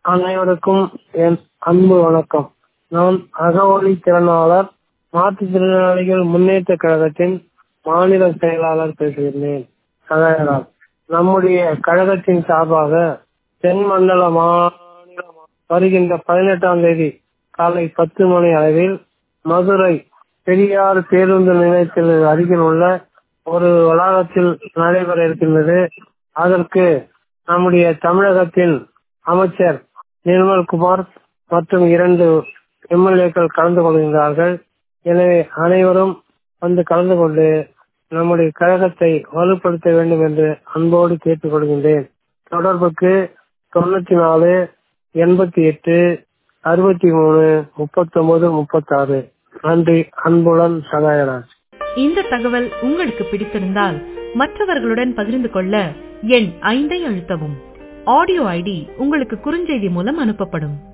அனைவருக்கும் என் அன்பு வணக்கம் நான் அகவழி திறனாளர் மாற்றுத்திறனாளிகள் முன்னேற்ற கழகத்தின் மாநில செயலாளர் பேசுகிறேன் சகாயராஜ் நம்முடைய கழகத்தின் சார்பாக தென் மண்டல மாநில வருகின்ற பதினெட்டாம் தேதி காலை பத்து மணி அளவில் மதுரை பெரியார் பேருந்து நிலையத்தில் அருகில் உள்ள ஒரு வளாகத்தில் நடைபெற இருக்கின்றது அதற்கு நம்முடைய தமிழகத்தின் அமைச்சர் நிர்மல்குமார் மற்றும் இரண்டு எம்எல்ஏக்கள் கலந்து கொள்கின்றார்கள் எனவே அனைவரும் வந்து கலந்து கொண்டு நம்முடைய கழகத்தை வலுப்படுத்த வேண்டும் என்று அன்போடு கேட்டுக் கொள்கின்றேன் தொடர்புக்கு தொண்ணூத்தி நாலு எண்பத்தி எட்டு அறுபத்தி மூணு முப்பத்தி ஒன்பது முப்பத்தாறு நன்றி அன்புடன் சகாயராஜ் இந்த தகவல் உங்களுக்கு பிடித்திருந்தால் மற்றவர்களுடன் பகிர்ந்து கொள்ள எண் ஐந்தை அழுத்தவும் ஆடியோ ஐடி உங்களுக்கு குறுஞ்செய்தி மூலம் அனுப்பப்படும்